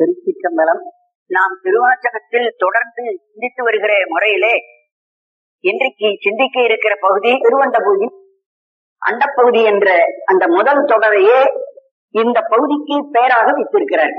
திருச்சிற்றம்பலம் நாம் திருவாச்சகத்தில் தொடர்ந்து சிந்தித்து வருகிற முறையிலே இன்றைக்கு சிந்திக்க இருக்கிற பகுதி திருவண்ட பகுதி அண்டப்பகுதி என்ற அந்த முதல் தொடரையே இந்த பகுதிக்கு பெயராக வைத்திருக்கிறார்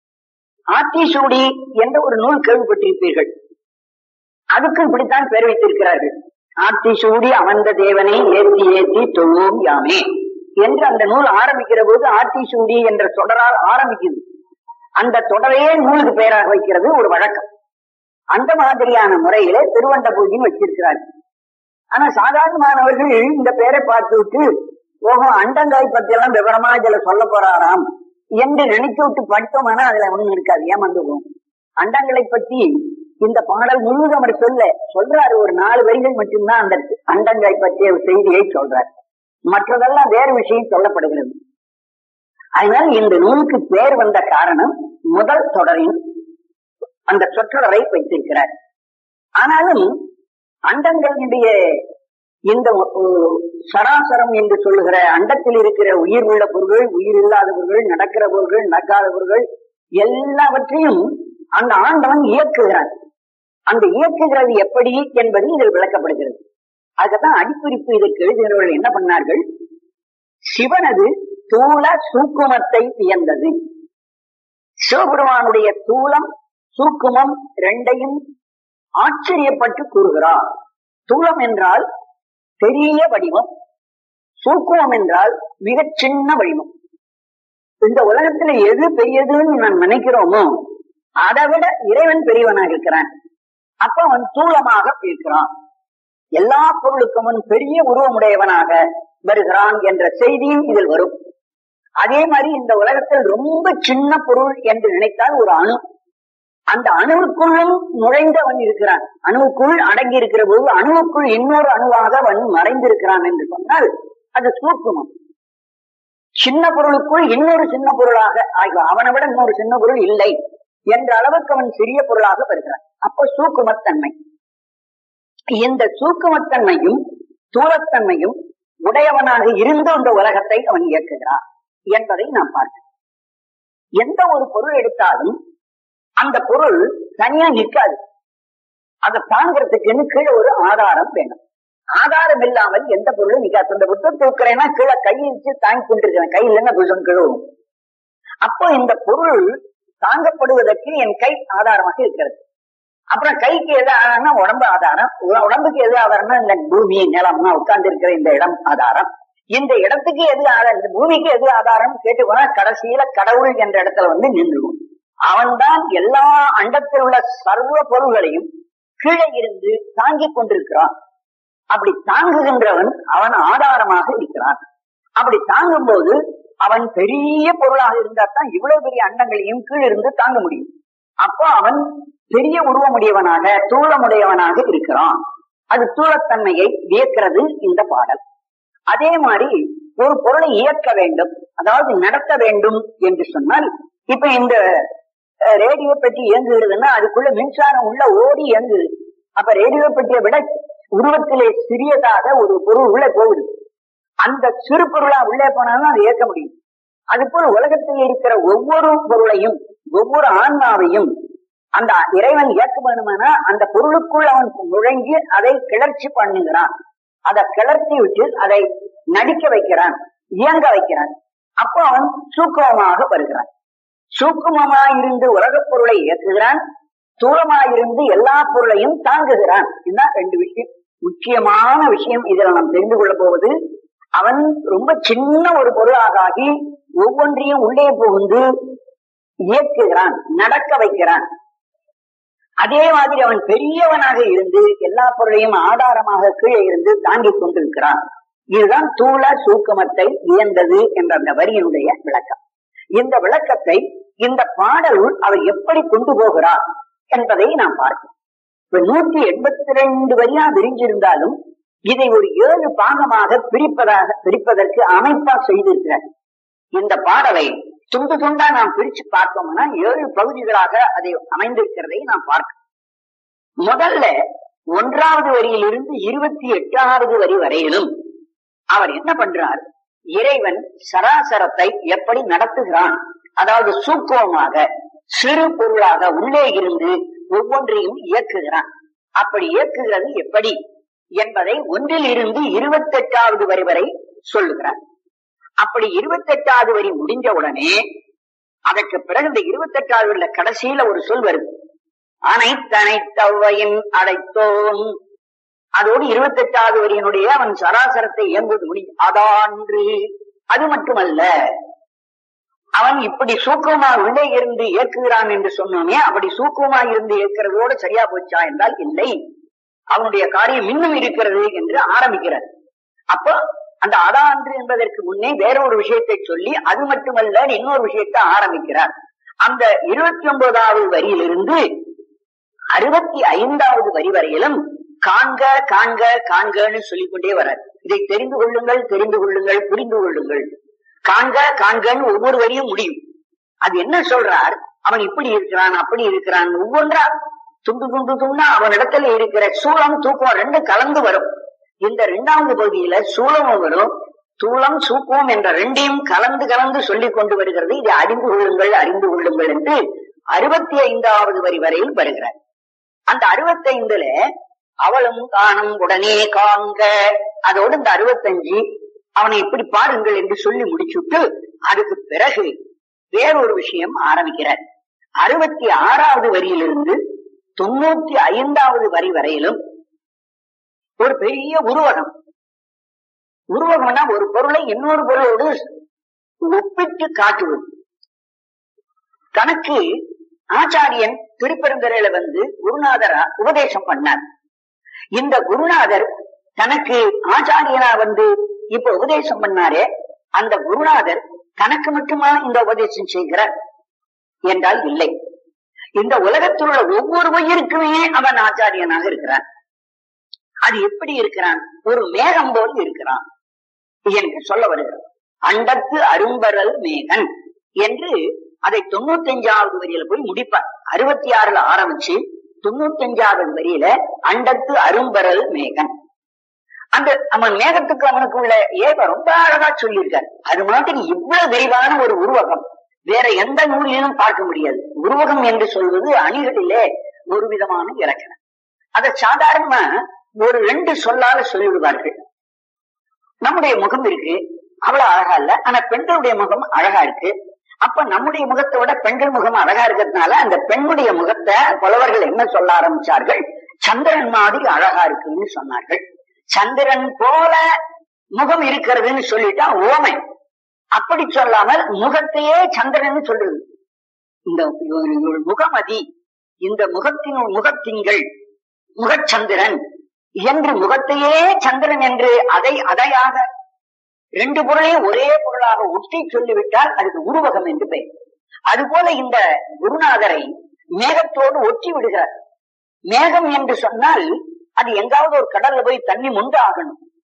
ஆத்திசூடி என்ற ஒரு நூல் கேள்விப்பட்டிருப்பீர்கள் அதுக்கும் இப்படித்தான் பெயர் வைத்திருக்கிறார்கள் ஆத்திசூடி அமர்ந்த தேவனை ஏத்தி ஏத்தி தொழுவோம் யாமே என்று அந்த நூல் ஆரம்பிக்கிற போது ஆத்திசூடி என்ற தொடரால் ஆரம்பிக்குது அந்த தொடரையே நூலுக்கு பெயராக வைக்கிறது ஒரு வழக்கம் அந்த மாதிரியான முறையில திருவண்ட பூஜைன்னு வச்சிருக்கிறார்கள் ஆனா சாதாரணமானவர்கள் இந்த பெயரை பார்த்து விட்டு ஓஹோ அண்டங்காய் பத்தி எல்லாம் விவரமா இதுல சொல்ல போறாராம் என்று நினைத்து விட்டு படித்தோம்னா அதுல ஒண்ணும் இருக்காது ஏமாந்துவோம் அண்டங்களை பத்தி இந்த பாடல் முழுவதும் அவர் சொல்ல சொல்றாரு ஒரு நாலு வரிகள் மட்டும்தான் அந்த அண்டங்காய் பற்றிய செய்தியை சொல்றார் மற்றதெல்லாம் வேறு விஷயம் சொல்லப்படுகிறது அதனால் இந்த நூலுக்கு பேர் வந்த காரணம் முதல் தொடரின் அந்த சொற்றொடரை வைத்திருக்கிறார் ஆனாலும் அண்டங்களுடைய இந்த சராசரம் என்று சொல்லுகிற அண்டத்தில் இருக்கிற உயிர் உள்ள பொருள்கள் உயிர் இல்லாத பொருள்கள் நடக்கிற பொருள்கள் நடக்காத பொருள்கள் எல்லாவற்றையும் அந்த ஆண்டவன் இயக்குகிறான் அந்த இயக்குகிறது எப்படி என்பது இதில் விளக்கப்படுகிறது அதுதான் அடிக்குறிப்பு இதற்கு எழுதுகிறவர்கள் என்ன பண்ணார்கள் சிவனது தூள சூக்குமத்தை வியந்தது சிவபெருமானுடைய தூளம் சூக்குமம் ரெண்டையும் ஆச்சரியப்பட்டு கூறுகிறார் தூளம் என்றால் பெரிய வடிவம் சூக்குமம் என்றால் மிகச் சின்ன வடிவம் இந்த உலகத்துல எது பெரியதுன்னு நான் நினைக்கிறோமோ அதை விட இறைவன் பெரியவனாக இருக்கிறான் அப்ப அவன் தூளமாக இருக்கிறான் எல்லா பொருளுக்கும் அவன் பெரிய உருவமுடையவனாக வருகிறான் என்ற செய்தியும் இதில் வரும் அதே மாதிரி இந்த உலகத்தில் ரொம்ப சின்ன பொருள் என்று நினைத்தால் ஒரு அணு அந்த அணுவுக்குள்ளும் நுழைந்தவன் இருக்கிறான் அணுவுக்குள் அடங்கி இருக்கிற போது அணுவுக்குள் இன்னொரு அணுவாக அவன் மறைந்திருக்கிறான் என்று சொன்னால் அது சூக்குமம் சின்ன பொருளுக்குள் இன்னொரு சின்ன பொருளாக அவனை விட இன்னொரு சின்ன பொருள் இல்லை என்ற அளவுக்கு அவன் சிறிய பொருளாக வருகிறான் அப்ப சூக்குமத்தன்மை இந்த சூக்குமத்தன்மையும் தூரத்தன்மையும் உடையவனாக இருந்து அந்த உலகத்தை அவன் இயக்குகிறான் என்பதை நாம் பார்க்கிறோம் எந்த ஒரு பொருள் எடுத்தாலும் அந்த பொருள் தனியா நிற்காது அதை தாங்கிறதுக்குன்னு கீழே ஒரு ஆதாரம் வேணும் ஆதாரம் இல்லாமல் எந்த பொருளும் நிக்காது அந்த புத்தம் தூக்குறேன்னா கீழே கையை வச்சு தாங்கி கொண்டிருக்கிறேன் கை இல்லைன்னா புத்தம் கீழும் அப்போ இந்த பொருள் தாங்கப்படுவதற்கு என் கை ஆதாரமாக இருக்கிறது அப்புறம் கைக்கு எது ஆதாரம்னா உடம்பு ஆதாரம் உடம்புக்கு எது ஆதாரம்னா இந்த பூமி நிலம்னா உட்கார்ந்து இருக்கிற இந்த இடம் ஆதாரம் இந்த இடத்துக்கு எது ஆதாரம் இந்த பூமிக்கு எது ஆதாரம் கேட்டு போனா கடைசியில கடவுள் என்ற இடத்துல வந்து நின்றுவோம் அவன்தான் எல்லா அண்டத்தில் உள்ள சர்வ பொருள்களையும் கீழே இருந்து தாங்கிக் கொண்டிருக்கிறான் அப்படி தாங்குகின்றவன் அவன் ஆதாரமாக இருக்கிறான் அப்படி தாங்கும் போது அவன் பெரிய பொருளாக இருந்தா தான் இவ்வளவு பெரிய அண்டங்களையும் கீழிருந்து தாங்க முடியும் அப்போ அவன் பெரிய உருவமுடையவனாக தூளமுடையவனாக இருக்கிறான் அது தூளத்தன்மையை வியக்கிறது இந்த பாடல் அதே மாதிரி ஒரு பொருளை இயக்க வேண்டும் அதாவது நடத்த வேண்டும் என்று சொன்னால் இப்ப இந்த ரேடியோ பெட்டி இயங்குகிறதுன்னா அதுக்குள்ள மின்சாரம் உள்ள ஓடி இயங்குது அப்ப ரேடியோ பெட்டியை விட உருவத்திலே சிறியதாக ஒரு பொருள் உள்ளே போகுது அந்த சிறு பொருளா உள்ளே போனாலும் அதை இயக்க முடியும் அது போல உலகத்தில் இருக்கிற ஒவ்வொரு பொருளையும் ஒவ்வொரு ஆன்மாவையும் அந்த இறைவன் இயக்க வேணுமானா அந்த பொருளுக்குள் அவன் நுழைஞ்சு அதை கிளர்ச்சி பண்ணுகிறான் அதை கிளர்த்தி விட்டு அதை நடிக்க வைக்கிறான் இயங்க வைக்கிறான் அப்போ அவன் சூக்குமமாக வருகிறான் சூக்குமமாயிருந்து உலகப் பொருளை இயக்குகிறான் தூரமாயிருந்து எல்லா பொருளையும் தாங்குகிறான் இதுதான் ரெண்டு விஷயம் முக்கியமான விஷயம் இதில் நாம் தெரிந்து கொள்ள போவது அவன் ரொம்ப சின்ன ஒரு பொருளாக ஆகி ஒவ்வொன்றையும் உள்ளே புகுந்து இயக்குகிறான் நடக்க வைக்கிறான் அதே மாதிரி அவன் பெரியவனாக இருந்து எல்லா பொருளையும் ஆதாரமாக கீழே இருந்து தாங்கிக் கொண்டிருக்கிறான் இதுதான் தூள சூக்கமத்தை இயந்தது என்ற அந்த வரியினுடைய விளக்கம் இந்த விளக்கத்தை இந்த பாடலுள் அவர் எப்படி கொண்டு போகிறார் என்பதை நாம் பார்க்கிறோம் இப்ப நூற்றி எண்பத்தி ரெண்டு வரியா விரிஞ்சிருந்தாலும் இதை ஒரு ஏழு பாகமாக பிரிப்பதாக பிரிப்பதற்கு அமைப்பா செய்திருக்கிறார் இந்த பாடலை துண்டு துண்டா நாம் பிரிச்சு பார்த்தோம்னா ஏழு பகுதிகளாக அதை அமைந்திருக்கிறதை நாம் பார்க்கிறோம் முதல்ல ஒன்றாவது வரியிலிருந்து இருபத்தி எட்டாவது வரி வரையிலும் அவர் என்ன பண்றார் இறைவன் சராசரத்தை எப்படி நடத்துகிறான் அதாவது சூக்குவமாக சிறு பொருளாக உள்ளே இருந்து ஒவ்வொன்றையும் இயக்குகிறான் அப்படி இயக்குகிறது எப்படி என்பதை ஒன்றில் இருந்து இருபத்தெட்டாவது வரி வரை சொல்லுகிறார் அப்படி இருபத்தெட்டாவது வரி முடிஞ்ச உடனே அதற்கு பிறகு இந்த இருபத்தெட்டாவது வரியில கடைசியில ஒரு சொல் வருது அனைத்தனைத்தவையின் அடைத்தோன் அதோடு இருபத்தெட்டாவது வரியினுடைய அவன் சராசரத்தை இயங்குவது முடியும் அதான்று அது மட்டுமல்ல அவன் இப்படி சூக்கமா உள்ளே இருந்து இயக்குகிறான் என்று சொன்னோமே அப்படி சூக்கமா இருந்து இயக்கிறதோடு சரியா போச்சா என்றால் இல்லை அவனுடைய காரியம் இன்னும் இருக்கிறது என்று ஆரம்பிக்கிறார் அப்போ அந்த அதான்று என்பதற்கு முன்னே வேற ஒரு விஷயத்தை சொல்லி அது மட்டுமல்ல இன்னொரு விஷயத்தை ஆரம்பிக்கிறார் அந்த இருபத்தி ஒன்பதாவது வரியிலிருந்து அறுபத்தி ஐந்தாவது வரி வரையிலும் காண்க காண்க காண்கன்னு சொல்லிக்கொண்டே வரார் இதை தெரிந்து கொள்ளுங்கள் தெரிந்து கொள்ளுங்கள் புரிந்து கொள்ளுங்கள் காண்க காண்கன்னு ஒவ்வொரு வரியும் முடியும் அது என்ன சொல்றார் அவன் இப்படி இருக்கிறான் அப்படி இருக்கிறான் ஒவ்வொன்றா துண்டு துண்டு துண்டா அவனிடத்துல இருக்கிற சூளம் தூக்கம் ரெண்டு கலந்து வரும் இந்த இரண்டாவது பகுதியில சூளமும் வரும் தூளம் சூக்குவம் என்ற ரெண்டையும் கலந்து கலந்து சொல்லிக் கொண்டு வருகிறது இதை அறிந்து கொள்ளுங்கள் அறிந்து கொள்ளுங்கள் என்று அறுபத்தி ஐந்தாவது வரி வரையில் வருகிறார் அந்த அறுபத்தி ஐந்துல அவளும் காணும் உடனே காண்க அதோடு இந்த அறுபத்தஞ்சு அவனை இப்படி பாருங்கள் என்று சொல்லி முடிச்சுட்டு அதுக்கு பிறகு வேறொரு விஷயம் ஆரம்பிக்கிறார் அறுபத்தி ஆறாவது வரியிலிருந்து தொண்ணூத்தி ஐந்தாவது வரி வரையிலும் ஒரு பெரிய உருவகம் உருவகம்னா ஒரு பொருளை இன்னொரு பொருளோடு ஒப்பிட்டு காட்டுவது தனக்கு ஆச்சாரியன் திருப்பெருந்துறையில வந்து குருநாதரா உபதேசம் பண்ணார் இந்த குருநாதர் தனக்கு ஆச்சாரியனா வந்து இப்ப உபதேசம் பண்ணாரே அந்த குருநாதர் தனக்கு மட்டுமா இந்த உபதேசம் செய்கிறார் என்றால் இல்லை இந்த உலகத்தில் உள்ள ஒவ்வொரு உயிருக்குமே அவன் ஆச்சாரியனாக இருக்கிறான் அது எப்படி இருக்கிறான் ஒரு மேகம் போல் இருக்கிறான் என்று சொல்ல வருகிறது அண்டத்து அரும்பரல் மேகன் என்று அதை தொண்ணூத்தி அஞ்சாவது வரியில போய் முடிப்பார் அறுபத்தி ஆறுல ஆரம்பிச்சு தொண்ணூத்தி அஞ்சாவது வரியில அண்டத்து அரும்பரல் மேகன் அந்த அவன் மேகத்துக்கு அவனுக்கு உள்ள ஏக ரொம்ப அழகா சொல்லியிருக்கார் அது மாதிரி இவ்வளவு விரிவான ஒரு உருவகம் வேற எந்த நூலிலும் பார்க்க முடியாது உருவகம் என்று சொல்வது அணிகளிலே ஒரு விதமான இலக்கணம் அதை சாதாரணமா ஒரு ரெண்டு சொல்லால சொல்லிவிடுவார்கள் நம்முடைய முகம் இருக்கு அவ்வளவு அழகா இல்ல ஆனா பெண்களுடைய முகம் அழகா இருக்கு அப்ப நம்முடைய முகத்தை விட பெண்கள் முகம் அழகா இருக்கிறதுனால அந்த பெண்ணுடைய முகத்தை புலவர்கள் என்ன சொல்ல ஆரம்பிச்சார்கள் சந்திரன் மாதிரி அழகா இருக்குன்னு சொன்னார்கள் சந்திரன் போல முகம் இருக்கிறதுன்னு சொல்லிட்டா ஓமை அப்படி சொல்லாமல் முகத்தையே சந்திரன் சொல்றது இந்த முகமதி இந்த முகத்தின் முகத்திங்கள் முகச்சந்திரன் என்று முகத்தையே சந்திரன் என்று அதை அதையாக ரெண்டு பொருளையும் ஒரே பொருளாக ஒட்டி சொல்லிவிட்டால் அதுக்கு உருவகம் என்று பெயர் அதுபோல இந்த குருநாதரை மேகத்தோடு ஒட்டி விடுகிறார் மேகம் என்று சொன்னால் அது எங்காவது ஒரு கடல்ல போய் தண்ணி முண்டு ஆகணும்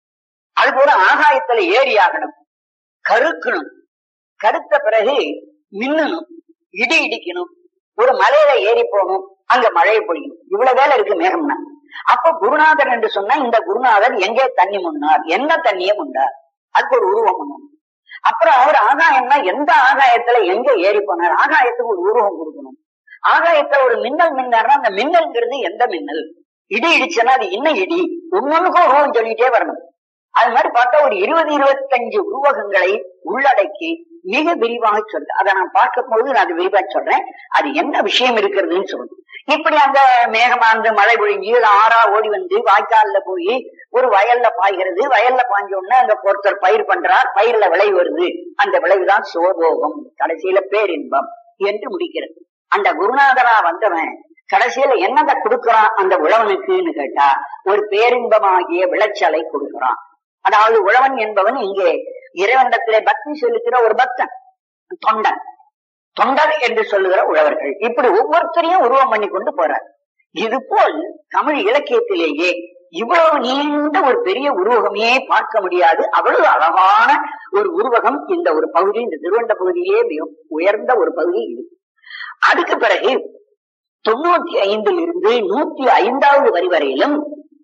அது போல ஆகாயத்துல ஏறி ஆகணும் கருக்கணும் கருத்த பிறகு மின்னணும் இடி இடிக்கணும் ஒரு மலையில ஏறி போகணும் அங்க மழையை பொழியும் இவ்வளவு வேலை இருக்கு மேகம்னா அப்ப குருநாதர் என்று சொன்னா இந்த குருநாதர் எங்கே தண்ணி முன்னார் என்ன தண்ணியை முண்டார் அதுக்கு ஒரு உருவம் பண்ணணும் அப்புறம் அவர் ஆகாயம்னா எந்த ஆகாயத்துல எங்க ஏறி போனார் ஆகாயத்துக்கு ஒரு உருவம் கொடுக்கணும் ஆகாயத்துல ஒரு மின்னல் மின்னார்னா அந்த மின்னல்ங்கிறது எந்த மின்னல் இடி இடிச்சுன்னா அது என்ன இடி ஒன்னொன்னுக்கும் உருவம் சொல்லிட்டே வரணும் அது மாதிரி பார்த்தா ஒரு இருபது இருபத்தஞ்சு உருவகங்களை உள்ளடக்கி மிக விரிவாக சொல்ற அதை நான் பார்க்கும் போது நான் அது விரிவா சொல்றேன் அது என்ன விஷயம் இருக்கிறதுன்னு சொல்லணும் இப்படி அந்த மேகமாந்து மழை பொழிஞ்சு ஆறா ஓடி வந்து வாய்க்கால்ல போய் ஒரு வயல்ல பாய்கிறது வயல்ல பாய்ஞ்ச உடனே அந்த ஒருத்தர் பயிர் பண்றார் பயிர்ல விளைவு வருது அந்த விளைவுதான் சோபோகம் கடைசியில பேரின்பம் என்று முடிக்கிறது அந்த குருநாதரா வந்தவன் கடைசியில என்னதை கொடுக்கறான் அந்த உழவனுக்குன்னு கேட்டா ஒரு பேரின்பமாகிய விளைச்சலை கொடுக்கிறான் அதாவது உழவன் என்பவன் இங்கே இறைவனிடத்திலே பக்தி செலுத்துகிற ஒரு பக்தன் தொண்டன் தொண்டர் என்று சொல்லுகிற உழவர்கள் இப்படி ஒவ்வொருத்தரையும் உருவம் பண்ணி கொண்டு போறார் இது போல் தமிழ் இலக்கியத்திலேயே இவ்வளவு நீண்ட ஒரு பெரிய உருவகமே பார்க்க முடியாது அவ்வளவு அழகான ஒரு உருவகம் இந்த ஒரு பகுதி இந்த திருவண்ட பகுதியிலே மிக உயர்ந்த ஒரு பகுதி இது அதுக்கு பிறகு தொண்ணூத்தி ஐந்தில் இருந்து நூத்தி ஐந்தாவது வரி வரையிலும்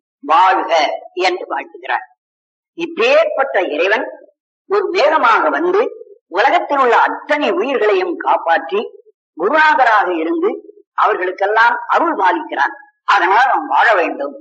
வாழ்க என்று வாழ்த்துகிறார் இப்பேற்பட்ட இறைவன் ஒரு மேகமாக வந்து உலகத்தில் உள்ள அத்தனை உயிர்களையும் காப்பாற்றி குருநாதராக இருந்து அவர்களுக்கெல்லாம் அருள் பாலிக்கிறான் அதனால் அவன் வாழ வேண்டும்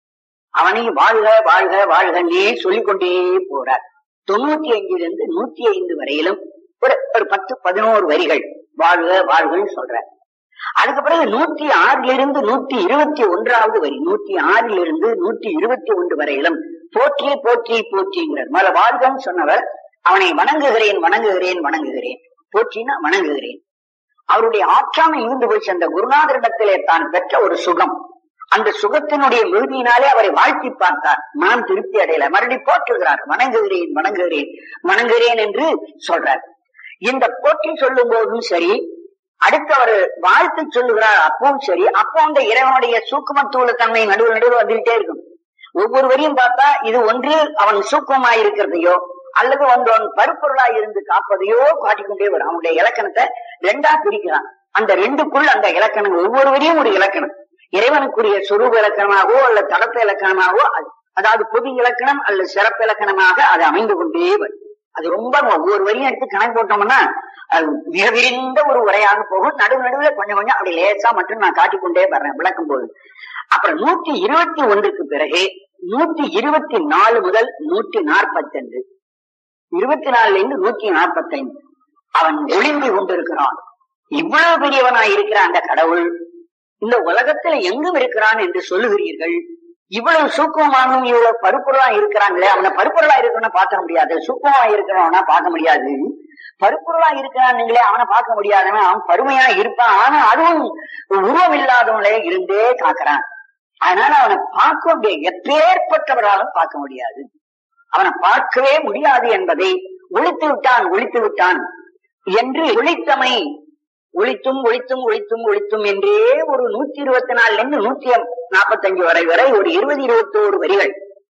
அவனை வாழ்க வாழ்க வாழ்கன்னே சொல்லிக் கொண்டே போறார் தொண்ணூத்தி அஞ்சிலிருந்து நூத்தி ஐந்து வரையிலும் ஒரு ஒரு பத்து பதினோரு வரிகள் வாழ்க வாழ்கன்னு சொல்றார் அதுக்கு பிறகு நூத்தி ஆறிலிருந்து நூத்தி இருபத்தி ஒன்றாவது வரி நூத்தி ஆறிலிருந்து நூத்தி இருபத்தி ஒன்று வரையிலும் போற்றி போற்றி போற்றிங்கிறார் மல வாழ்கன்னு சொன்னவர் அவனை வணங்குகிறேன் வணங்குகிறேன் வணங்குகிறேன் போற்றினா வணங்குகிறேன் அவருடைய ஆற்றாமை இருந்து போய் அந்த குருநாதரிடத்திலே தான் பெற்ற ஒரு சுகம் அந்த சுகத்தினுடைய மிகுதியினாலே அவரை வாழ்த்தி பார்த்தார் நான் திருப்தி அடையல மறுபடி போற்றுகிறார் வணங்குகிறேன் வணங்குகிறேன் வணங்குகிறேன் என்று சொல்றார் இந்த போற்றி சொல்லும் போதும் சரி அடுத்து அவர் வாழ்த்து சொல்லுகிறார் அப்பவும் சரி அப்போ அந்த இறைவனுடைய சூக்குமத்துவ தன்மை நடுவு நடுவில் வந்துகிட்டே இருக்கும் ஒவ்வொரு வரியும் பார்த்தா இது ஒன்று அவன் சூக்குமாய் இருக்கிறதையோ அல்லது ஒன்றவன் பருப்பொருளாய் இருந்து காப்பதையோ காட்டிக்கொண்டே வரும் அவனுடைய இலக்கணத்தை ரெண்டா பிரிக்கிறான் அந்த ரெண்டுக்குள் அந்த இலக்கணம் ஒவ்வொரு வரியும் ஒரு இலக்கணம் இறைவனுக்குரிய சுரூப இலக்கணமாகவோ அல்லது தடத்த இலக்கணமாகவோ அது- அதாவது பொது இலக்கணம் அல்லது சிறப்பு இலக்கணமாக அது அமைந்து கொண்டே வரும் அது ரொம்ப ஒவ்வொரு வரியும் எடுத்து கணக்கு போட்டோம்னா அது மிக விரிந்த ஒரு உரையாக போகும் நடுவு நடுவுல கொஞ்சம் கொஞ்சம் அப்படி லேசா மட்டும் நான் காட்டிக்கொண்டே வர்றேன் விளக்கும் போது அப்புறம் நூத்தி இருபத்தி ஒன்றுக்கு பிறகு நூத்தி இருபத்தி நாலு முதல் நூத்தி நாற்பத்தி அஞ்சு இருபத்தி நாலுல இருந்து நூத்தி நாற்பத்தி ஐந்து அவன் ஒளிந்து கொண்டிருக்கிறான் இவ்வளவு பெரியவனாய் இருக்கிற அந்த கடவுள் இந்த உலகத்துல எங்கும் இருக்கிறான் என்று சொல்லுகிறீர்கள் இவ்வளவு சூக்குமமானும் இவ்வளவு பருப்பொருளா இருக்கிறாங்களே அவனை பருப்பொருளா இருக்கணும்னா பார்க்க முடியாது சூக்குமமா இருக்கிறவனா பார்க்க முடியாது பருப்பொருளா இருக்கிறானுங்களே அவனை பார்க்க முடியாதவன் அவன் பருமையா இருப்பான் ஆனா அதுவும் உருவம் இல்லாதவங்களே இருந்தே காக்குறான் அதனால அவனை பார்க்க முடியாது எப்பேற்பட்டவராலும் பார்க்க முடியாது அவனை பார்க்கவே முடியாது என்பதை ஒழித்து விட்டான் ஒழித்து விட்டான் என்று ஒழித்தமை ஒழித்தும் ஒழித்தும் ஒழித்தும் ஒழித்தும் என்றே ஒரு நூத்தி இருபத்தி நாலுல இருந்து நூத்தி நாற்பத்தஞ்சு வரை வரை ஒரு இருபது இருபத்தோரு வரிகள்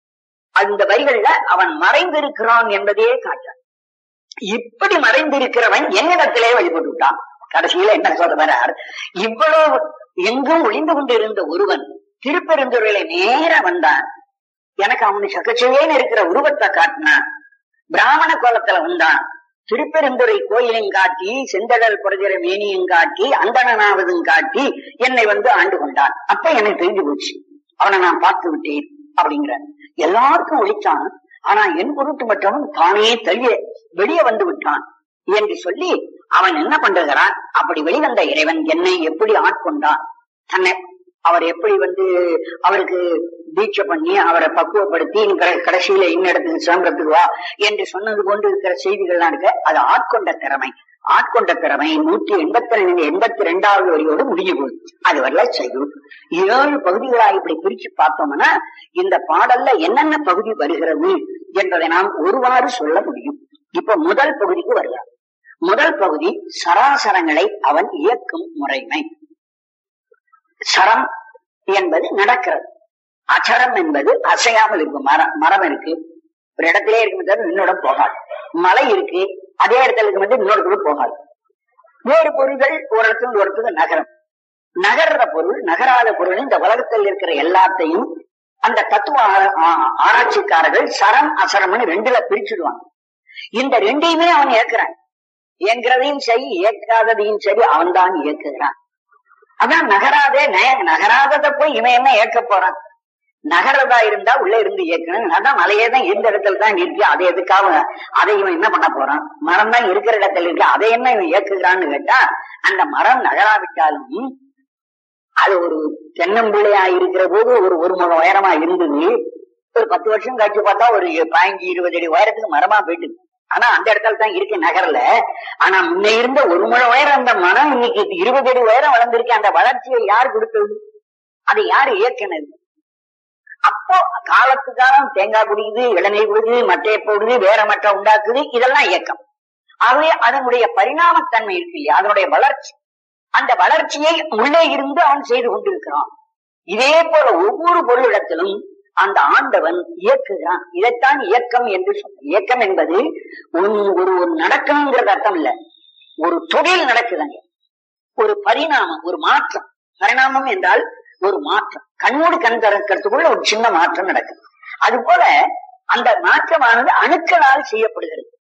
அந்த வரிகள்ல அவன் மறைந்திருக்கிறான் என்பதையே காட்டான் இப்படி மறைந்திருக்கிறவன் என்னிடத்திலே வழிபட்டு விட்டான் கடைசியில என்ன சொல்ல வரார் இவ்வளவு எங்கும் ஒளிந்து கொண்டிருந்த ஒருவன் திருப்பெருந்துறையில நேர வந்தான் எனக்கு அவனு சக்கச்சவேன்னு இருக்கிற உருவத்தை காட்டினான் பிராமண கோலத்துல வந்தான் திருப்பெருந்துறை கோயிலையும் காட்டி செந்தடல் புரஜர மேனியும் காட்டி அந்தணனாவதும் காட்டி என்னை வந்து ஆண்டு கொண்டான் அப்ப எனக்கு தெரிஞ்சு போச்சு அவனை நான் பார்த்து விட்டேன் அப்படிங்கிற எல்லாருக்கும் ஒழிச்சான் ஆனா என் பொருட்டு மட்டும் தானே தள்ளிய வெளியே வந்து விட்டான் என்று சொல்லி அவன் என்ன பண்ணுகிறான் அப்படி வெளிவந்த இறைவன் என்னை எப்படி ஆட்கொண்டான் தன்னை அவர் எப்படி வந்து அவருக்கு தீட்சை பண்ணி அவரை பக்குவப்படுத்தி நீ கடை- கடைசியில இன்னிடத்துக்கு சிதம்பரத்துக்கு வா என்று சொன்னது கொண்டு இருக்கிற செய்திகள்லாம் இருக்கு அது ஆட்கொண்ட திறமை ஆட்கொண்ட திறமை நூற்றி எண்பத்தி ரெண்டு எண்பத்தி ரெண்டாவது வரியோடு முடிஞ்சு போகுது அது வரல செய்யும் ஏழு பகுதிகளா இப்படி பிரிச்சு பார்த்தோம்னா இந்த பாடல்ல என்னென்ன பகுதி வருகிறது என்பதை நாம் ஒருவாறு சொல்ல முடியும் இப்ப முதல் பகுதிக்கு வருகிறார் முதல் பகுதி சராசரங்களை அவன் இயக்கும் முறைமை சரம் என்பது நடக்கிறது அச்சரம் என்பது அசையாமல் இருக்கும் மரம் மரம் இருக்கு ஒரு இடத்திலே இருக்கும் தவிர இன்னொரு போகாது மலை இருக்கு அதே இடத்துல இருக்கும் போது இன்னொரு இடத்துக்கு போகாது வேறு பொருள்கள் ஒரு இடத்துல ஒரு இடத்துக்கு நகரம் நகர்ற பொருள் நகராத பொருள் இந்த உலகத்தில் இருக்கிற எல்லாத்தையும் அந்த தத்துவ ஆரா- ஆ- ஆராய்ச்சிக்காரர்கள் சரம் அசரம்னு ரெண்டுல பிரிச்சுடுவாங்க இந்த ரெண்டையுமே அவன் இயக்குறான் இயங்குறதையும் சரி இயக்காததையும் சரி அவன் தான் இயக்குகிறான் அதான் நகராதே நய- நகராததை போய் இவன் என்ன இயக்க போறான் நகரதா இருந்தா உள்ள இருந்து இயக்கணும் அதான் மலையே தான் இருந்த இடத்துல தான் இருக்கு அதை எதுக்காக அதை இவன் என்ன பண்ண போறான் மரம் தான் இருக்கிற இடத்துல இருக்கு அதை என்ன இவன் இயக்குகிறான்னு கேட்டா அந்த மரம் நகராவிட்டாலும் அது ஒரு தென்னம்பிள்ளையா இருக்கிற போது ஒரு ஒரு முகம் உயரமா இருந்தது ஒரு பத்து வருஷம் கழிச்சு பார்த்தா ஒரு பதினஞ்சு இருபது அடி உயரத்துக்கு மரமா போயிட்டு ஆனா அந்த இடத்துல தான் இருக்கு நகர்ல ஆனா முன்ன இருந்த ஒரு முழம் உயரம் அந்த மரம் இன்னைக்கு இருபது அடி உயரம் வளர்ந்திருக்கு அந்த வளர்ச்சியை யார் கொடுத்தது அதை யார் இயக்குனது அப்போ காலத்து காலம் தேங்காய் குடிக்குது இளநீர் குடிக்குது மட்டையை போடுது வேற மட்டை உண்டாக்குது இதெல்லாம் இயக்கம் ஆகவே அதனுடைய பரிணாமத்தன்மை இருக்கு இல்லையா அதனுடைய வளர்ச்சி அந்த வளர்ச்சியை உள்ளே இருந்து அவன் செய்து கொண்டிருக்கிறான் இதே போல ஒவ்வொரு பொருளிடத்திலும் அந்த ஆண்டவன் இயக்குகிறான் இதைத்தான் இயக்கம் என்று சொல்ற இயக்கம் என்பது ஒரு ஒரு ஒரு நடக்கணுங்கிறது அர்த்தம் இல்ல ஒரு தொழில் நடக்குதுங்க ஒரு பரிணாமம் ஒரு மாற்றம் பரிணாமம் என்றால் ஒரு மாற்றம் கண்ணோடு கண் திறக்கிறதுக்குள்ள ஒரு சின்ன மாற்றம் நடக்குது அது போல அந்த மாற்றமானது அணுக்களால் செய்யப்படுகிறது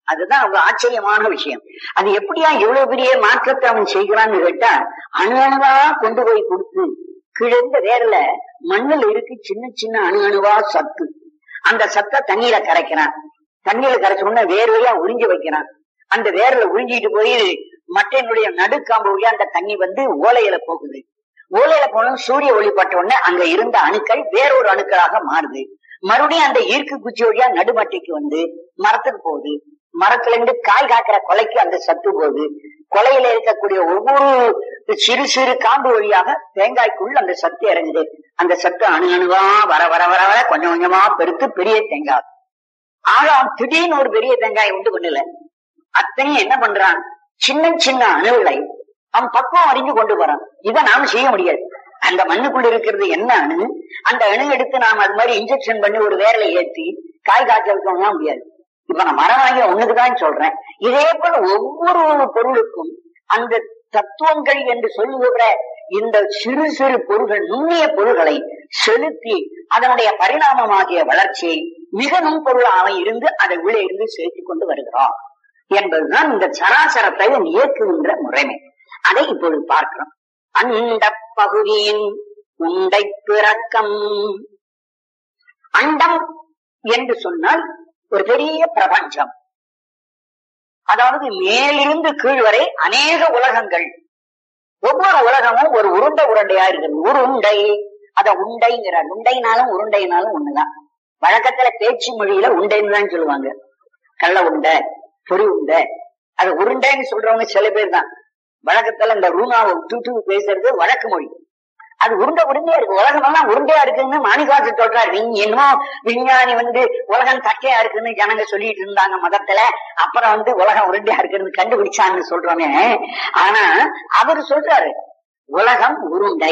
அதுதான் அவங்க ஆச்சரியமான விஷயம் அது எப்படியா இவ்வளவு பெரிய மாற்றத்தை அவன் செய்கிறான்னு கேட்டா அணு அணுவா கொண்டு போய் கொடுத்து கிழந்த வேர்ல மண்ணுல இருக்கு சின்ன சின்ன அணு அணுவா சத்து அந்த சத்தை தண்ணீர கரைக்கிறான் தண்ணீர கரைச்ச உடனே வேர் வழியா உறிஞ்சி வைக்கிறான் அந்த வேர்ல உறிஞ்சிட்டு போய் மட்டையினுடைய நடுக்காம்பு வழியா அந்த தண்ணி வந்து ஓலையில போகுது ஓலையில போனதும் சூரிய ஒளிப்பட்ட உடனே அங்க இருந்த அணுக்கள் வேறொரு அணுக்களாக மாறுது மறுபடியும் அந்த ஈர்க்கு குச்சி வழியா நடுமட்டைக்கு வந்து மரத்துக்கு போகுது மரத்துல இருந்து காய் காக்கிற கொலைக்கு அந்த சத்து போகுது கொலையில இருக்கக்கூடிய ஒவ்வொரு சிறு சிறு காம்பு வழியாக தேங்காய்க்குள் அந்த சத்து இறங்குது அந்த சத்து அணு அணுவா வர வர வர வர கொஞ்சம் கொஞ்சமா பெருத்து பெரிய தேங்காய் ஆனா அவன் திடீர்னு ஒரு பெரிய தேங்காய் உண்டு பண்ணல அத்தனையும் என்ன பண்றான் சின்ன சின்ன அணுகளை அவன் பக்குவம் அறிஞ்சு கொண்டு போறான் இதை நாம செய்ய முடியாது அந்த மண்ணுக்குள்ள இருக்கிறது என்ன அணு அந்த அணு எடுத்து நாம அது மாதிரி இன்ஜெக்ஷன் பண்ணி ஒரு வேரலை ஏற்றி காய் காய்ச்ச வைக்கணும்னா முடியாது இப்ப நான் மரம் வாங்கி ஒண்ணுக்குதான் சொல்றேன் இதே போல ஒவ்வொரு பொருளுக்கும் அந்த தத்துவங்கள் என்று சொல்லுகிற இந்த சிறு சிறு பொருள்கள் நுண்ணிய பொருள்களை செலுத்தி அதனுடைய பரிணாமமாகிய வளர்ச்சியை மிக நுண்பொருளாக இருந்து அதை உள்ளே இருந்து செலுத்திக் கொண்டு வருகிறோம் என்பதுதான் இந்த சராசரத்தை இயக்குகின்ற முறைமை அதை இப்பொழுது பார்க்கிறோம் அண்ட பகுதியின் உண்டை பிறக்கம் அண்டம் என்று சொன்னால் ஒரு பெரிய பிரபஞ்சம் அதாவது மேலிருந்து கீழ் வரை அநேக உலகங்கள் ஒவ்வொரு உலகமும் ஒரு உருண்டை உருண்டையா இருக்குது உருண்டை அத உண்டைங்கிறார் உண்டைனாலும் உருண்டைனாலும் ஒண்ணுதான் வழக்கத்துல பேச்சு மொழியில உண்டைன்னு தான் சொல்லுவாங்க கள்ள உண்டை பொறி உண்டை அது உருண்டைன்னு சொல்றவங்க சில பேர் தான் வழக்கத்துல இந்த ரூனாவை விட்டு பேசுறது வழக்கு மொழி அது உருண்டை உருண்டையா இருக்கு உலகம் எல்லாம் உருண்டையா இருக்குன்னு மாணிகாசு சொல்றாரு விஞ்~ என்னமோ விஞ்ஞானி வந்து உலகம் தக்கையா இருக்குன்னு ஜனங்க சொல்லிட்டு இருந்தாங்க மதத்துல அப்புறம் வந்து உலகம் உருண்டையா இருக்குன்னு கண்டுபிடிச்சான்னு சொல்றோமே ஆனா அவரு சொல்றாரு உலகம் உருண்டை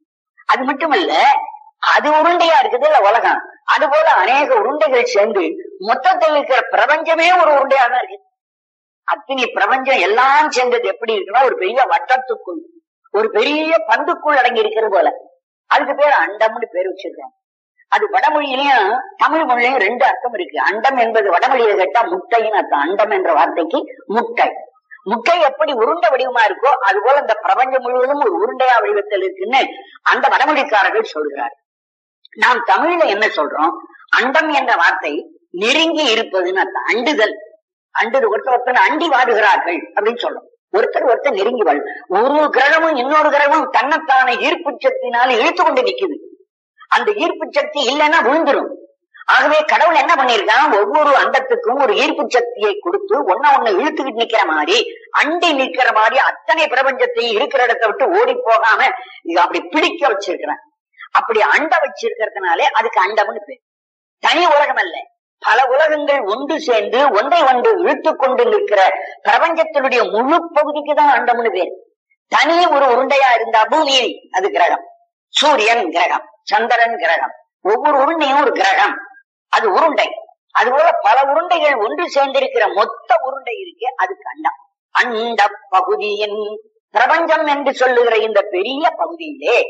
அது மட்டுமல்ல அது உருண்டையா இருக்குது இல்ல உலகம் அது போல அநேக உருண்டைகள் சேர்ந்து மொத்தத்தில் இருக்கிற பிரபஞ்சமே ஒரு உருண்டையா தான் இருக்கு அத்தனை பிரபஞ்சம் எல்லாம் சேர்ந்தது எப்படி இருக்குன்னா ஒரு பெரிய வட்டத்துக்குள் ஒரு பெரிய பந்துக்குள் அடங்கி இருக்கிறது போல அதுக்கு பேர் அண்டம்னு பேர் வச்சிருக்காங்க அது வடமொழியிலயும் தமிழ் மொழியிலும் ரெண்டு அர்த்தம் இருக்கு அண்டம் என்பது வடமொழியை கேட்டா முட்டைன்னு அர்த்தம் அண்டம் என்ற வார்த்தைக்கு முட்டை முட்டை எப்படி உருண்டை வடிவமா இருக்கோ அது போல இந்த பிரபஞ்சம் முழுவதும் ஒரு உருண்டையா வடிவத்தில் இருக்குன்னு அந்த வடமொழிக்காரர்கள் சொல்கிறார் நாம் தமிழ்ல என்ன சொல்றோம் அண்டம் என்ற வார்த்தை நெருங்கி இருப்பதுன்னு அர்த்தம் அண்டுதல் அண்டு ஒருத்தர் ஒருத்தர் அண்டி வாடுகிறார்கள் அப்படின்னு சொல்றோம் ஒருத்தர் ஒருத்தர் நெருங்கி வாழ் ஒரு கிரகமும் இன்னொரு கிரகமும் தன்னைத்தானே ஈர்ப்பு சக்தினால இழுத்து கொண்டு நிக்குது அந்த ஈர்ப்பு சக்தி இல்லைன்னா விழுந்துரும் ஆகவே கடவுள் என்ன பண்ணிருக்கான் ஒவ்வொரு அண்டத்துக்கும் ஒரு ஈர்ப்பு சக்தியை கொடுத்து ஒன்ன ஒண்ணு இழுத்துக்கிட்டு நிக்கிற மாதிரி அண்டி நிக்கிற மாதிரி அத்தனை பிரபஞ்சத்தையும் இருக்கிற இடத்தை விட்டு ஓடி போகாம இது அப்படி பிடிக்க வச்சிருக்கிறேன் அப்படி அண்ட வச்சிருக்கிறதுனாலே அதுக்கு அண்டம்னு பேர் தனி உலகம் அல்ல பல உலகங்கள் ஒன்று சேர்ந்து ஒன்றை ஒன்று இழுத்து கொண்டு நிற்கிற பிரபஞ்சத்தினுடைய முழு பகுதிக்கு தான் அண்டம்னு பேர் தனி ஒரு உருண்டையா இருந்தா பூமி அது கிரகம் சூரியன் கிரகம் சந்திரன் கிரகம் ஒவ்வொரு உருண்டையும் ஒரு கிரகம் அது உருண்டை அதுபோல பல உருண்டைகள் ஒன்று சேர்ந்திருக்கிற மொத்த உருண்டை இருக்கு அதுக்கு அண்டம் அண்ட பகுதியின் பிரபஞ்சம் என்று சொல்லுகிற இந்த பெரிய பகுதியிலே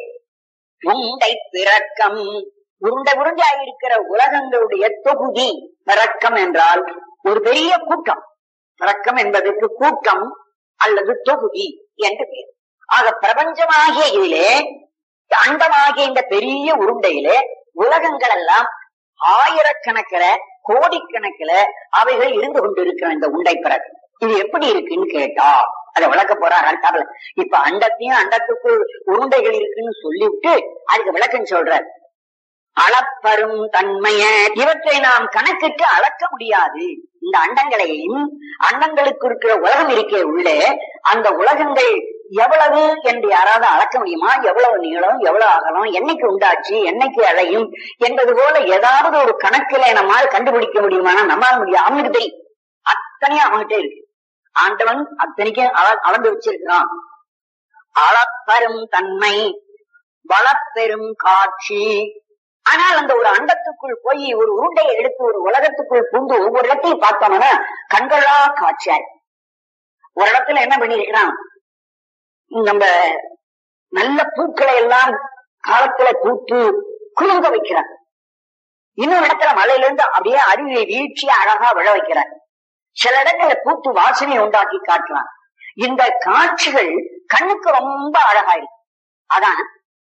உண்டை பிறக்கம் உருண்டை உருண்டையாக இருக்கிற உலகங்களுடைய தொகுதி பிறக்கம் என்றால் ஒரு பெரிய கூட்டம் பிறக்கம் என்பதற்கு கூட்டம் அல்லது தொகுதி என்று பெயர் ஆக பிரபஞ்சமாகிய இதிலே அண்டமாகிய இந்த பெரிய உருண்டையிலே உலகங்கள் எல்லாம் ஆயிரக்கணக்கில கோடிக்கணக்கில அவைகள் இருந்து கொண்டிருக்கிற இந்த உண்டை பிறகு இது எப்படி இருக்குன்னு கேட்டா அதை விளக்க போறார் அடுத்தாப்புல இப்ப அண்டத்தையும் அண்டத்துக்குள் உருண்டைகள் இருக்குன்னு சொல்லிவிட்டு அதுக்கு விளக்கம் சொல்றார் அளப்பரும் தன்மைய இவற்றை நாம் கணக்கிட்டு அளக்க முடியாது இந்த அண்டங்களையும் அண்டங்களுக்கு இருக்கிற உலகம் இருக்கே உள்ளே அந்த உலகங்கள் எவ்வளவு என்று யாராவது அளக்க முடியுமா எவ்வளவு நீளம் எவ்வளவு அகலம் என்னைக்கு உண்டாச்சு என்னைக்கு அழையும் என்பது போல ஏதாவது ஒரு கணக்கில நம்மால் கண்டுபிடிக்க முடியுமானா நம்மால் முடியும் அவனுக்கு தெரியும் அத்தனையும் அவன்கிட்ட இருக்கு ஆண்டவன் அத்தனைக்கும் அள- அளந்து வச்சிருக்கிறான் அளப்பெரும் தன்மை வளப்பெரும் காட்சி ஆனால் அந்த ஒரு அண்டத்துக்குள் போய் ஒரு உருண்டையை எடுத்து ஒரு உலகத்துக்குள் பூந்து ஒவ்வொரு இடத்தையும் பார்த்தோம்னா கண்களா காட்சியாய் ஒரு இடத்துல என்ன பண்ணிருக்கிறான் நம்ம நல்ல பூக்களை எல்லாம் காலத்துல பூத்து குலுங்க வைக்கிறான் இன்னொரு இடத்துல மலையில இருந்து அப்படியே அருவியை வீழ்ச்சியா அழகா விழ வைக்கிறார் சில இடங்களை பூத்து வாசனை உண்டாக்கி காட்டுறான் இந்த காட்சிகள் கண்ணுக்கு ரொம்ப அழகா இருக்கு அதான்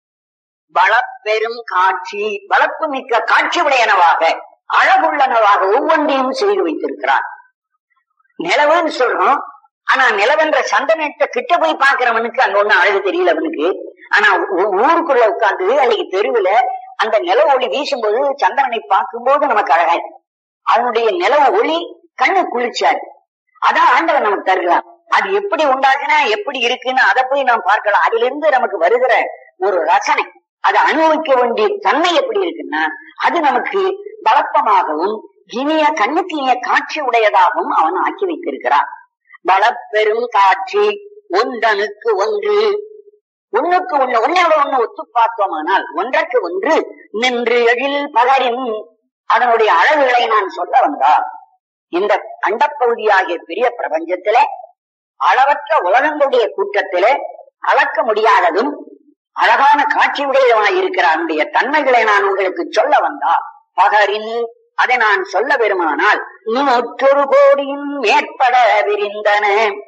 வளப்பெரும் காட்சி வளர்ப்பு மிக்க காட்சி உடையனவாக அழகுள்ளனவாக ஒவ்வொன்றையும் செய்து வைத்திருக்கிறார் நிலவுன்னு சொல்றோம் ஆனா நிலவென்ற சந்தனத்தை கிட்ட போய் பாக்குறவனுக்கு அங்க ஒண்ணு அழகு தெரியல அவனுக்கு ஆனா ஊ- ஊருக்குள்ள உட்கார்ந்து அன்னைக்கு தெருவுல அந்த நில ஒளி வீசும்போது சந்திரனை பார்க்கும்போது நமக்கு அழகா இருக்கு அதனுடைய நிலவு ஒளி கண்ணு குளிர்ச்சியாரு அதான் ஆண்டவன் நமக்கு தருகிறான் அது எப்படி உண்டாக்குனா எப்படி இருக்குன்னு அதை போய் நாம் பார்க்கலாம் அதுல இருந்து நமக்கு வருகிற ஒரு ரசனை அதை அனுபவிக்க வேண்டிய தன்மை எப்படி இருக்குன்னா அது நமக்கு பலப்பமாகவும் இனிய கண்ணுக்கு இனிய காட்சி உடையதாகவும் அவன் ஆக்கி வைத்திருக்கிறான் பலப்பெரும் காட்சி ஒன்றனுக்கு ஒன்று ஒண்ணுக்கு ஒண்ணு ஒன்னோட ஒண்ணு ஒத்து பார்த்தோமானால் ஒன்றற்கு ஒன்று நின்று எழில் பகரின் அதனுடைய அளவுகளை நான் சொல்ல வந்தால் இந்த அண்டப்பகுதியாகிய பெரிய பிரபஞ்சத்திலே அளவற்ற உலகங்களுடைய கூட்டத்திலே அளக்க முடியாததும் அழகான காட்சி உடையவனாய் இருக்கிற அதனுடைய தன்மைகளை நான் உங்களுக்கு சொல்ல வந்தால் பகரின் அதை நான் சொல்ல வருமானால் நூற்றொரு கோடியின் மேற்பட விரிந்தன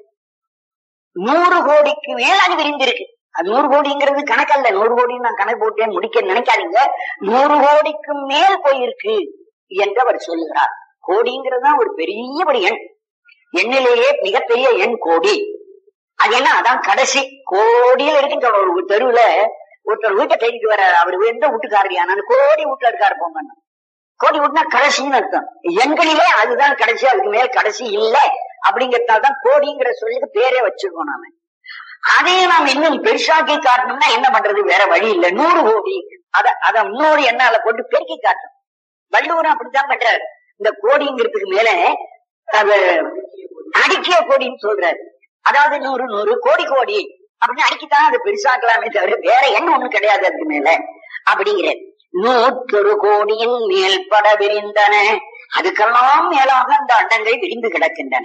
நூறு கோடிக்கு மேல் அது விரிந்திருக்கு அது நூறு கோடிங்கிறது கணக்கல்ல நூறு கோடி நான் கணக்கு போட்டேன் முடிக்க நினைக்காதீங்க நூறு கோடிக்கு மேல் போயிருக்கு என்று அவர் சொல்லுகிறார் கோடிங்கிறது தான் ஒரு பெரிய ஒரு எண் எண்ணிலேயே மிகப்பெரிய எண் கோடி அது என்ன அதான் கடைசி கோடியில் இருக்கின்ற ஒரு தெருவுல ஒருத்தர் வீட்டை தேடிட்டு வர அவர் எந்த வீட்டுக்காரரியா நான் கோடி வீட்டுல இருக்காரு போங்க கோடி வீட்டுனா கடைசின்னு அர்த்தம் எண்களிலே அதுதான் கடைசி அதுக்கு மேல் கடைசி இல்ல அப்படிங்கறதுனால தான் கோடிங்கிற சொல்லுக்கு பேரே வச்சிருக்கோம் நாம அதையே நாம் இன்னும் பெருசாக்கி காட்டணும்னா என்ன பண்றது வேற வழி இல்ல நூறு கோடி அத அத இன்னொரு எண்ணால போட்டு பெருக்கி காட்டணும் வள்ளுவரும் அப்படித்தான் பண்றாரு இந்த கோடிங்கிறதுக்கு மேல அது அடிக்கிய கோடின்னு சொல்றாரு அதாவது நூறு நூறு கோடி கோடி அப்படின்னு அடிக்கத்தான் அது பெருசாக்கலாமே தவிர வேற எண்ணம் ஒண்ணு கிடையாது அதுக்கு மேல அப்படிங்கிறது நூற்றொரு கோடியின் மேல் பட விரிந்தன அதுக்கெல்லாம் மேலாக அந்த அண்டங்கள் விரிந்து கிடக்கின்றன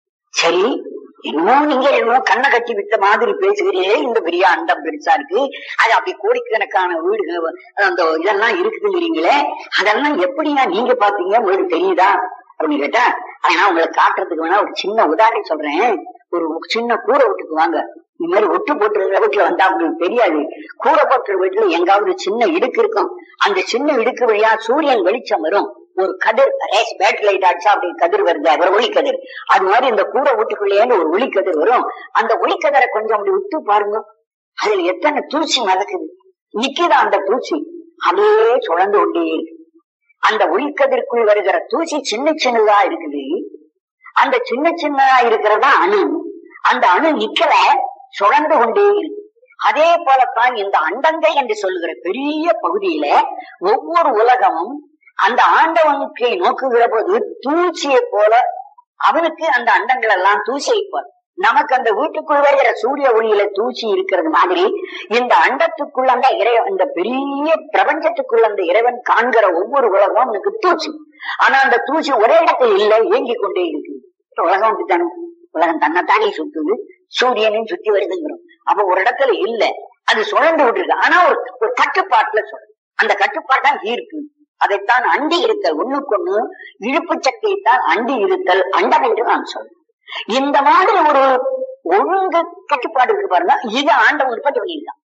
சரி என்னமோ நீங்க என்னமோ கண்ணை கட்டி விட்ட மாதிரி பேசுகிறீரே இந்த பெரிய அண்டம் பெருசா இருக்கு அது அப்படி கோடிக்கணக்கான வீடுகள் அந்த இதெல்லாம் இருக்குதுங்கிறீங்களே அதெல்லாம் எப்படியா நீங்க பாத்தீங்க உங்களுக்கு தெரியுதா அப்படின்னு கேட்டா ஆனா உங்களை காட்டுறதுக்கு வேணா ஒரு சின்ன உதாரணம் சொல்றேன் ஒரு சின்ன கூரை வீட்டுக்கு வாங்க இந்த மாதிரி ஒட்டு போட்டுருக்கிற வீட்டுல வந்தா உங்களுக்கு தெரியாது கூரை போட்டுற வீட்டுல எங்காவது சின்ன இடுக்கு இருக்கும் அந்த சின்ன இடுக்கு வழியா சூரியன் வெளிச்சம் வரும் ஒரு கதிர் ரேஸ் பேட்டரி லைட் அடிச்சா அப்படி கதிர் வருது ஒரு ஒளிக்கதிர் அது மாதிரி இந்த கூரை வீட்டுக்குள்ளேயே ஒரு ஒளிக்கதிர் வரும் அந்த ஒளிக்கதிரை கொஞ்சம் அப்படி விட்டு பாருங்க அதுல எத்தனை தூசி மதக்குது நிக்குதா அந்த தூசி அப்படியே சுழந்து கொண்டே இருக்கு அந்த ஒளிக்கதிர்க்குள் வருகிற தூசி சின்ன சின்னதா இருக்குது அந்த சின்ன சின்னதா இருக்கிறதா அணு அந்த அணு நிக்கல சுழந்து கொண்டே இருக்கு அதே போலத்தான் இந்த அண்டங்கள் என்று சொல்லுகிற பெரிய பகுதியில ஒவ்வொரு உலகமும் அந்த ஆண்டவனுக்கு நோக்குகிற போது தூசியை போல அவனுக்கு அந்த அண்டங்கள் எல்லாம் தூசியை போல நமக்கு அந்த வீட்டுக்குள் வருகிற சூரிய ஒளியில தூசி இருக்கிறது மாதிரி இந்த அண்டத்துக்குள்ள அந்த இறைவன் இந்த பெரிய பிரபஞ்சத்துக்குள்ள அந்த இறைவன் காண்கிற ஒவ்வொரு உலகம் அவனுக்கு தூசி ஆனா அந்த தூசி ஒரே இடத்தில் இல்லை இயங்கி கொண்டே இருக்கு உலகம் அப்படித்தானே உலகம் தன்னைத்தானே சுத்துது சூரியனையும் சுத்தி வருதுங்கிறோம் அப்ப ஒரு இடத்துல இல்ல அது சுழண்டு விட்டுருக்கு ஆனா ஒரு ஒரு கட்டுப்பாட்டுல சொல்றது அந்த கட்டுப்பாட்டான் ஈர்க்கு அதைத்தான் அண்டி இருத்தல் ஒண்ணுக்கொண்ணு இழுப்பு சக்தியைத்தான் அண்டி இருத்தல் அண்டம் என்று நான் சொல்றேன் இந்த மாதிரி ஒரு ஒழுங்கு கட்டுப்பாடு இருக்கு பாருங்க இது ஆண்டவன் உற்பத்தி பண்ணியிருக்கான்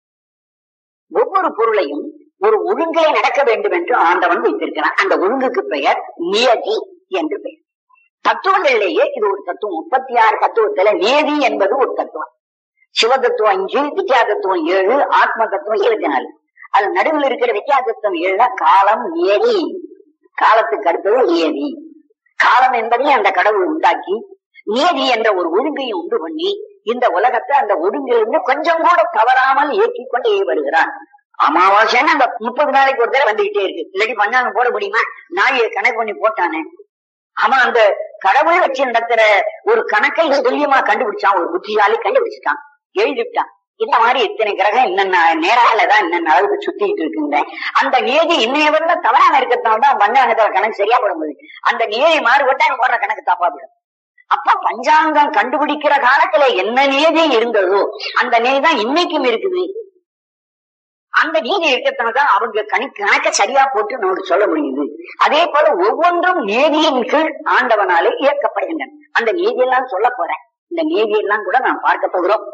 ஒவ்வொரு பொருளையும் ஒரு ஒழுங்கிலே நடக்க வேண்டும் என்று ஆண்டவன் வைத்திருக்கிறான் அந்த ஒழுங்குக்கு பெயர் நியதி என்று பெயர் தத்துவங்களிலேயே இது ஒரு தத்துவம் முப்பத்தி ஆறு தத்துவத்துல நேதி என்பது ஒரு தத்துவம் சிவ தத்துவம் அஞ்சு வித்யா தத்துவம் ஏழு ஆத்ம தத்துவம் இருபத்தி நாலு அது நடுவில் இருக்கிற வித்யா தத்துவம் ஏழுல காலம் நியதி காலத்துக்கு அடுத்தது நியதி காலம் என்பதை அந்த கடவுள் உண்டாக்கி நியதி என்ற ஒரு ஒழுங்கையும் உண்டு பண்ணி இந்த உலகத்தை அந்த ஒழுங்கிலிருந்து கொஞ்சம் கூட தவறாமல் இயக்கிக் கொண்டே வருகிறான் அமாவாசைன்னு அந்த முப்பது நாளைக்கு ஒரு தடவை வந்துகிட்டே இருக்கு இல்லாட்டி பண்ணாங்க போட முடியுமா நாயை கணக்கு பண்ணி போட்டானே அவன் அந்த கடவுள் வச்சு நடத்துற ஒரு கணக்கை துல்லியமா கண்டுபிடிச்சான் ஒரு புத்திசாலி கண்டுபிடிச்சிட்டான் எழுதிட்டான் இந்த மாதிரி இத்தனை கிரகம் இன்னென்ன நேராலதான் இன்னென்ன அளவுக்கு சுத்திட்டு இருக்குங்க அந்த நியதி இன்னைய வரல தவறான இருக்கிறதுனால தான் பஞ்சாங்கத்துல கணக்கு சரியா போட முடியும் அந்த நியதி மாறுபட்டா அவன் போடுற கணக்கு தப்பா போயிடும் அப்ப பஞ்சாங்கம் கண்டுபிடிக்கிற காலத்துல என்ன நியதி இருந்ததோ அந்த நியதி தான் இன்னைக்கும் இருக்குது அந்த நீதி இருக்கிறதுனால அவங்க கணி கணக்க சரியா போட்டு நமக்கு சொல்ல முடியுது அதே போல ஒவ்வொன்றும் நீதியின் கீழ் ஆண்டவனாலே இயக்கப்படுகின்றன அந்த நீதியெல்லாம் சொல்ல போறேன் இந்த நீதியெல்லாம் கூட நான் பார்க்க போகிறோம்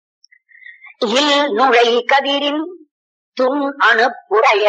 இல் நுழை கதிரின் துன் அணுப்புடைய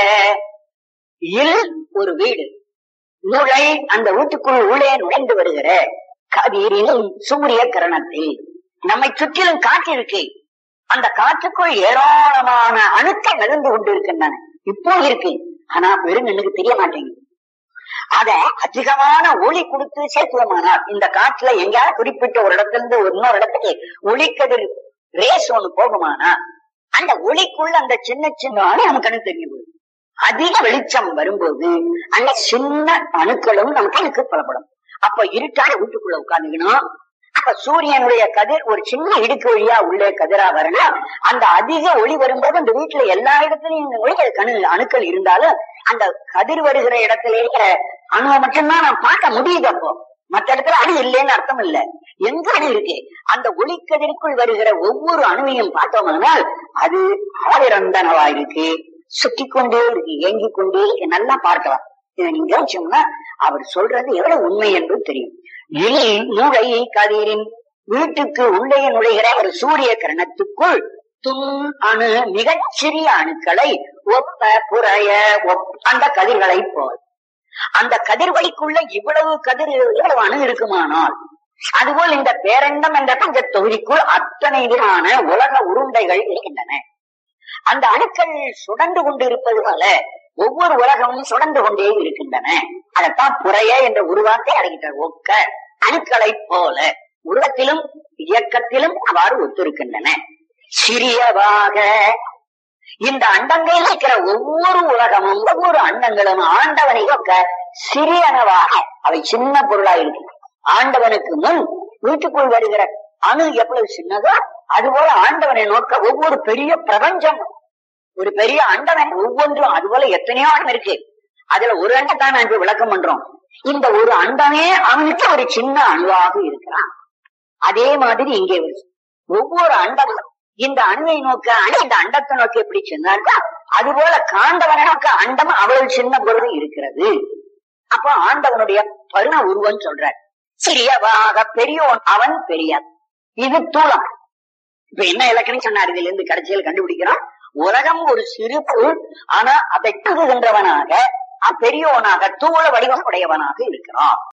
இல் ஒரு வீடு நுழை அந்த வீட்டுக்குள் உள்ளே நுழைந்து வருகிற கதிரின் சூரிய கிரணத்தில் நம்மை சுற்றிலும் காற்று இருக்கு அந்த காற்றுக்குள் ஏராளமான அணுக்கள் நடந்து கொண்டிருக்கின்றன இப்போ இருக்கு ஆனா பெருங்கண்ணுக்கு தெரிய மாட்டேங்குது அத அதிகமான ஒளி கொடுத்து சேர்த்துவோமானால் இந்த காற்றுல எங்கேயாவது குறிப்பிட்ட ஒரு இடத்துல இருந்து ஒரு இன்னொரு இடத்துக்கு ஒளிக்கதிர் ரேஸ் ஒண்ணு போகுமானா அந்த ஒளிக்குள்ள அந்த சின்ன சின்ன அணு நமக்கு கண்ணு தெரிய போகுது அதிக வெளிச்சம் வரும்போது அந்த சின்ன அணுக்களும் நம்ம கண்ணுக்கு புலப்படும் அப்ப இருட்டான வீட்டுக்குள்ள உட்கார்ந்துக்கணும் அப்ப சூரியனுடைய கதிர் ஒரு சின்ன இடுக்கு வழியா உள்ளே கதிரா வரணும் அந்த அதிக ஒளி வரும்போது அந்த வீட்டுல எல்லா இடத்துலயும் இந்த ஒளிகள் கணு அணுக்கள் இருந்தாலும் அந்த கதிர் வருகிற இடத்துல இருக்கிற அணுவை மட்டும்தான் நான் பார்க்க முடியுது அப்போ மற்ற இடத்துல அணு இல்லைன்னு அர்த்தம் இல்ல எங்க அணு இருக்கு அந்த ஒளிக்கதிருக்குள் வருகிற ஒவ்வொரு அணுவையும் பார்த்தோம்னால் அது ஆயிரந்தனவா இருக்கு சுத்தி கொண்டே இருக்கு இயங்கிக் கொண்டே இருக்கு நல்லா பார்க்கலாம் இதை நீங்க கவனிச்சோம்னா அவர் சொல்றது எவ்வளவு உண்மை என்று தெரியும் இனி நுழை கதிரின் வீட்டுக்கு உள்ளே நுழைகிற ஒரு சூரிய கிரணத்துக்குள் துண் அணு மிகச் சிறிய அணுக்களை ஒப்ப புறைய ஒப் அந்த கதிர்களை போல் அந்த கதிர்வழிக்குள்ள இவ்வளவு கதிர் இவ்வளவு அணு இருக்குமானால் அதுபோல் இந்த பேரண்டம் என்ற பஞ்ச தொகுதிக்குள் அத்தனை விதமான உலக உருண்டைகள் இருக்கின்றன அந்த அணுக்கள் சுடந்து கொண்டு இருப்பது போல ஒவ்வொரு உலகமும் சுடந்து கொண்டே இருக்கின்றன அதைத்தான் புறைய என்ற உருவாக்கை அடைகின்றார் ஒக்க அணுக்களை போல உருவத்திலும் இயக்கத்திலும் அவ்வாறு ஒத்திருக்கின்றன சிறியவாக இந்த அண்டங்களில் இருக்கிற ஒவ்வொரு உலகமும் ஒவ்வொரு அண்டங்களும் ஆண்டவனை ஒக்க சிறியனவாக அவை சின்ன பொருளா இருக்கு ஆண்டவனுக்கு முன் வீட்டுக்குள் வருகிற அணு எவ்வளவு சின்னதோ அதுபோல ஆண்டவனை நோக்க ஒவ்வொரு பெரிய பிரபஞ்சம் ஒரு பெரிய அண்டவன் ஒவ்வொன்றும் அதுபோல எத்தனையோ அண்டம் இருக்கு அதுல ஒரு அண்டத்தான் நான் இப்ப விளக்கம் பண்றோம் இந்த ஒரு அண்டமே அவனுக்கு ஒரு சின்ன அணுவாக இருக்கிறான் அதே மாதிரி இங்கே ஒரு ஒவ்வொரு அண்டமும் இந்த அணுவை நோக்க அணு இந்த அண்டத்தை நோக்கி எப்படி சொன்னார்களோ அதுபோல காண்டவனை நோக்க அண்டம் அவ்வளவு சின்ன பொருள் இருக்கிறது அப்போ ஆண்டவனுடைய பருண உருவம் சொல்றார் சிறியவாக பெரியோன் அவன் பெரியன் இது தூளம் இப்ப என்ன இலக்கணம் சொன்னார் இதுல இருந்து கடைசியில் கண்டுபிடிக்கிறோம் உலகம் ஒரு சிறு பொருள் ஆனா அதை தகுகின்றவனாக பெரியவனாக தூள வடிவம் உடையவனாக இருக்கிறான்